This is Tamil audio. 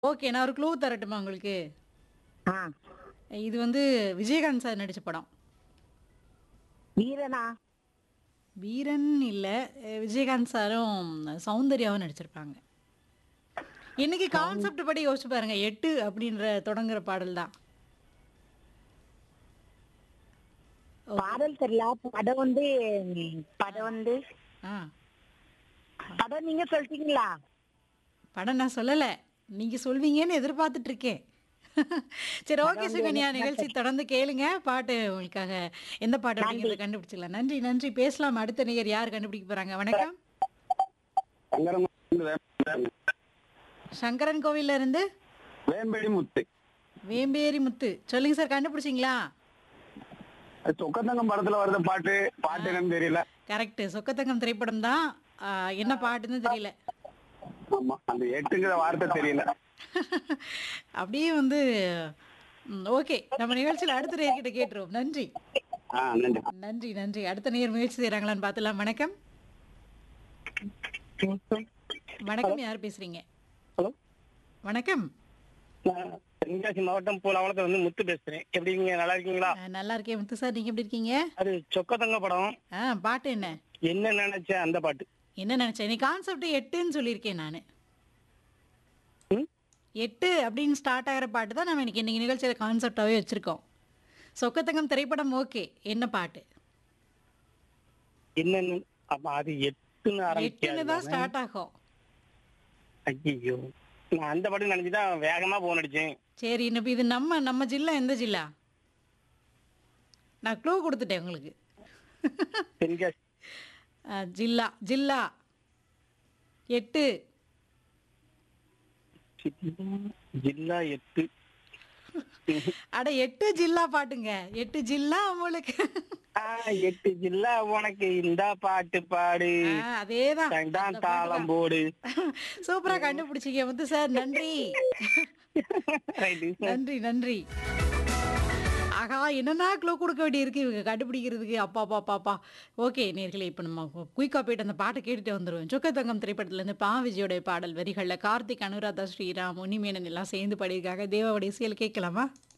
ஓகே. நான் ஒரு க்ளூ தரட்டுமா உங்களுக்கு? ஆ. இது வந்து விஜயகாந்த் சார் நடிச்ச படம். வீரனா? வீரன் இல்ல. அ விஜயகாந்த் சாரும், சௌந்தர்யாவும் நடிச்சிருப்பாங்க. இன்னைக்கு கான்செப்ட் படி யோசிச்சு பாருங்க. 8 அப்படின்ற தொடங்குற பாடல் தான். ஓகே. பாடல் தெரியல. படம் வந்து படம் வந்து ஆ. படம் நீங்க சொல்லிட்டீங்களா? படம் நான் சொல்லல. நீங்க சொல்வீங்கன்னு எதிர்பார்த்துட்டு இருக்கேன். சரி ஓகே படம் வந்து சுகன்யா எனக்கு நிகழ்ச்சி தொடர்ந்து கேளுங்க. பாட்டு உங்களுக்காக எந்த பாட்டு நன்றி. அப்படிங்கிறத கண்டுபிடிச்சிடலாம். நன்றி, நன்றி. பேசலாம். அடுத்த நேயர் யார் கண்டுபிடிக்க போறாங்க? வணக்கம். சங்கரன் சங்கரன் கோவில்ல இருந்து வேம்படி முத்து வேம்பேரி முத்து. சொல்லுங்க சார் கண்டுபிடிச்சிங்களா? சொக்கத்தங்கம் படத்துல வருத பாட்டு பாட்டு என்னன்னு தெரியல கரெக்ட். சொக்கத்தங்கம் திரைப்படம் தான். ஆ, என்ன பாட்டுன்னு தெரியல. ஆமா அந்த எட்டுங்கிற வார்த்தை தெரியல அப்படியே வந்து ம், ஓகே. நம்ம நிகழ்ச்சியில அடுத்த நேயர்கிட்ட கேட்டுருவோம். நன்றி. ஆ நன்றி நன்றி, நன்றி. அடுத்த நேயர் முயற்சி செய்றாங்களான்னு பார்த்துலாம். வணக்கம். வணக்கம் யார் பேசுறீங்க? ஹலோ வணக்கம். நான் தென்காசி மாவட்டம் பூலாவளத்துல வந்து முத்து பேசுறேன் எப்படி இருக்கீங்க நல்லா இருக்கீங்களா ஆ, நல்லா இருக்கேன் முத்து சார். நீங்க எப்படி இருக்கீங்க? அது சொக்கத்தங்க படம் ஆ, பாட்டு என்ன? என்ன நினைச்ச அந்த பாட்டு என்ன நினைச்சேன்? நீ கான்செப்ட் 8ன்னு சொல்லியிருக்கேன் நானு. ம்? 8 அப்படின்னு ஸ்டார்ட் ஆகிற பாட்டு தான் நம்ம இன்னைக்கு இன்னைக்கு நிகழ்ச்சியில கான்செப்டாவே வச்சிருக்கோம். சொக்கத்தங்கம் திரைப்படம் ஓகே. என்ன பாட்டு? என்னன்னு அப்ப அது எட்டுன்னு 8ன்னு தான் ஆரம்பிக்காது ஸ்டார்ட் ஆகும். ஐயோ நான் அந்த பாட்டு நினைச்சுதான் வேகமா போன் அடிச்சேன் சரி இன்னும் இது நம்ம நம்ம ஜில்லா எந்த ஜில்லா? நான் க்ளூ கொடுத்துட்டேன் உங்களுக்கு. தென்காசி ஆ, ஜில்லா ஜில்லா 8 ஜில்லா எட்டு அட 8 ஜில்லா பாட்டுங்க. 8 ஜில்லா உங்களுக்கு. ஆ, எட்டு ஜில்லா உனக்கு இந்த பாட்டு பாடு ஆ, அதேதான். தான் அந்த பாட்டு தாளம் தான். போடு சூப்பரா கண்டுபிடிச்சீங்க முத்து சார். நன்றி. ரைட்டு நன்றி, நன்றி. ஆகா என்னென்ன க்ளூ கொடுக்க வேண்டியிருக்கு இவங்க கண்டுபிடிக்கிறதுக்கு அப்பா அப்பா பாப்பா ஓகே நேர்களே இப்போ நம்ம குயிக்காக போயிட்டு அந்த பாட்டை கேட்டுட்டு வந்துடுவோம் சொக்கத்தங்கம் திரைப்படத்துலேருந்து பா விஜயோடைய பாடல் வரிகளில் கார்த்திக் அனுராதா ஸ்ரீராம் உன்னிமேனன் எல்லாம் சேர்ந்து பாடியிருக்காங்க தேவாவுடைய இசையில் கேட்கலாமா